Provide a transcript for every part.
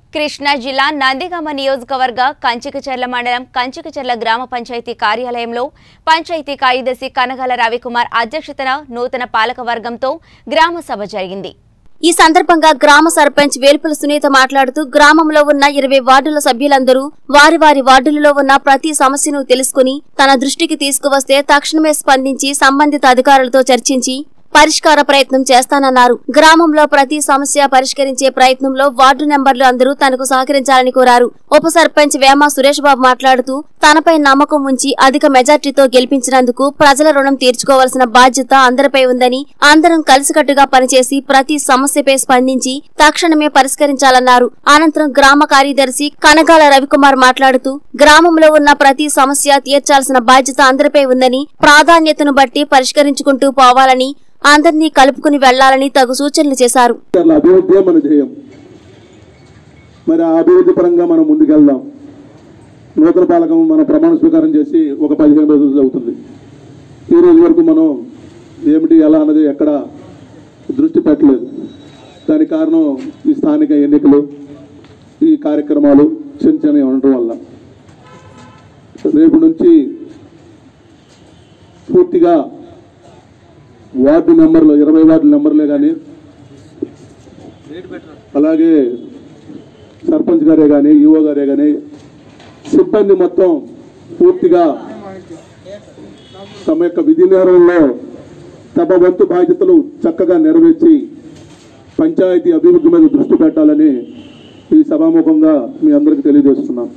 కృష్ణా జిల్లా నందిగామ నియోజకవర్గ కంచికచర్ల మండలం కంచికచర్ల గ్రామ పంచాయతీ కార్యాలయంలో పంచాయతీ కార్యదర్శి కనగాల రవికుమార్ అధ్యక్షతన నూతన పాలక వర్గంతో గ్రామ సభ జరిగింది ఈ సందర్భంగా గ్రామ సర్పంచ్ వేల్పుల సునీత మాట్లాడుతూ గ్రామంలో ఉన్న ఇరవై వార్డుల సభ్యులందరూ వారి వారి వార్డులలో ఉన్న ప్రతి సమస్యను తెలుసుకుని తన దృష్టికి తీసుకువస్తే తక్షణమే స్పందించి సంబంధిత అధికారులతో చర్చించి పరిష్కార ప్రయత్నం చేస్తానన్నారు గ్రామంలో ప్రతి సమస్య పరిష్కరించే ప్రయత్నంలో వార్డు నెంబర్లు అందరూ తనకు సహకరించాలని కోరారు ఉప సర్పంచ్ వేమ సురేష్ బాబు మాట్లాడుతూ తనపై నమ్మకం ఉంచి అధిక మెజార్టీతో గెలిపించినందుకు ప్రజల రుణం తీర్చుకోవాల్సిన బాధ్యత అందరిపై ఉందని అందరం కలిసికట్టుగా పనిచేసి ప్రతి సమస్యపై స్పందించి తక్షణమే పరిష్కరించాలన్నారు అనంతరం గ్రామ కార్యదర్శి కనగాల రవికుమార్ మాట్లాడుతూ గ్రామంలో ఉన్న ప్రతి సమస్య తీర్చాల్సిన బాధ్యత అందరిపై ఉందని ప్రాధాన్యతను బట్టి పరిష్కరించుకుంటూ పోవాలని అందరినీ కలుపుకుని వెళ్లాలని తగు సూచనలు చేశారు అట్లా అభివృద్ధి మన ధ్యేయం మరి ఆ అభివృద్ధి పరంగా మనం ముందుకెళ్దాం నూతన పాలకం మనం ప్రమాణ స్వీకారం చేసి ఒక పదిహేను రోజులు అవుతుంది ఈ రోజు వరకు మనం ఏమిటి ఎలా అన్నది ఎక్కడ దృష్టి పెట్టలేదు దానికి కారణం ఈ స్థానిక ఎన్నికలు ఈ కార్యక్రమాలు చిన్న చిన్నవి ఉండటం వల్ల రేపు నుంచి పూర్తిగా వార్డు నెంబర్లు ఇరవై వార్డు నెంబర్లే కానీ అలాగే సర్పంచ్ గారే కానీ ఈఓ గారే కానీ సిబ్బంది మొత్తం పూర్తిగా తమ యొక్క విధి నిర్వహణలో తమ వంతు బాధ్యతలు చక్కగా నెరవేర్చి పంచాయతీ అభివృద్ధి మీద దృష్టి పెట్టాలని ఈ సభాముఖంగా మీ అందరికీ తెలియజేస్తున్నాం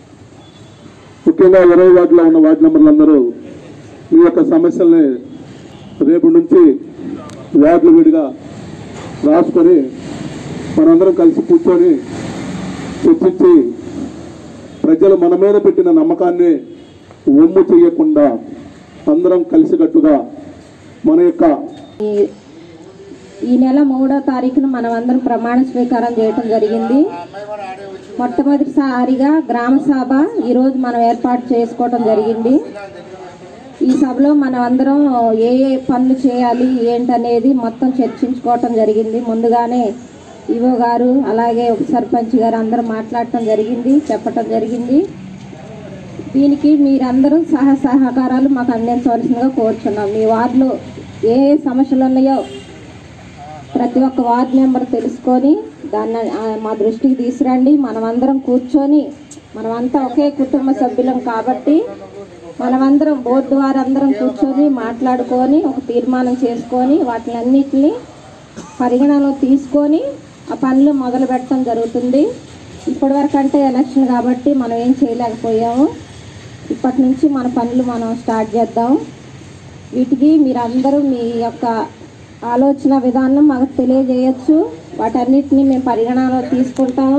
ముఖ్యంగా ఇరవై వార్డులో ఉన్న వార్డు నెంబర్లందరూ మీ యొక్క సమస్యల్ని రేపు నుంచి వార్డులు విడిగా రాసుకొని మనందరం కలిసి కూర్చొని చర్చించి ప్రజలు మన మీద పెట్టిన నమ్మకాన్ని ఒమ్ము చేయకుండా అందరం కలిసికట్టుగా మన యొక్క ఈ- ఈ నెల మూడో తారీఖున మనం అందరం ప్రమాణ స్వీకారం చేయటం జరిగింది మొట్టమొదటిసారిగా గ్రామ సభ ఈరోజు మనం ఏర్పాటు చేసుకోవటం జరిగింది ఈ సభలో మనం అందరం ఏ ఏ పనులు చేయాలి ఏంటనేది మొత్తం చర్చించుకోవటం జరిగింది ముందుగానే ఈవో గారు అలాగే ఉప సర్పంచ్ గారు అందరూ మాట్లాడటం జరిగింది చెప్పటం జరిగింది దీనికి మీరందరూ సహ సహకారాలు మాకు అందించవలసిందిగా కోరుచున్నాం మీ వార్డులో ఏ ఏ సమస్యలు ఉన్నాయో ప్రతి ఒక్క వార్డు మెంబర్ తెలుసుకొని దాన్ని ఆ, మా దృష్టికి తీసురండి మనమందరం కూర్చొని మనమంతా ఒకే కుటుంబ సభ్యులం కాబట్టి మనమందరం బోర్డు వారందరం కూర్చొని మాట్లాడుకొని ఒక తీర్మానం చేసుకొని వాటిని అన్నిటిని పరిగణనలో తీసుకొని ఆ పనులు మొదలు పెట్టడం జరుగుతుంది ఇప్పటివరకు అంటే ఎలక్షన్ కాబట్టి మనం ఏం చేయలేకపోయాము ఇప్పటి నుంచి మన పనులు మనం స్టార్ట్ చేద్దాం వీటికి మీరందరూ మీ యొక్క ఆలోచన విధానం మాకు తెలియజేయచ్చు వాటన్నిటిని మేము పరిగణనలో తీసుకుంటాము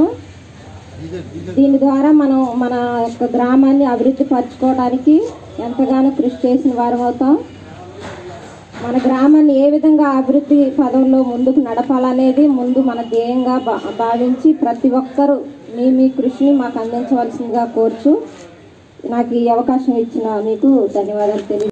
దీని ద్వారా మనం మన యొక్క గ్రామాన్ని అభివృద్ధి పరచుకోవడానికి ఎంతగానో కృషి చేసిన వారం అవుతాం మన గ్రామాన్ని ఏ విధంగా అభివృద్ధి పదంలో ముందుకు నడపాలనేది ముందు మన ధ్యేయంగా భా- భావించి ప్రతి ఒక్కరూ మీ మీ కృషిని మాకు అందించవలసిందిగా కోరుచు నాకు ఈ అవకాశం ఇచ్చిన మీకు ధన్యవాదాలు తెలియ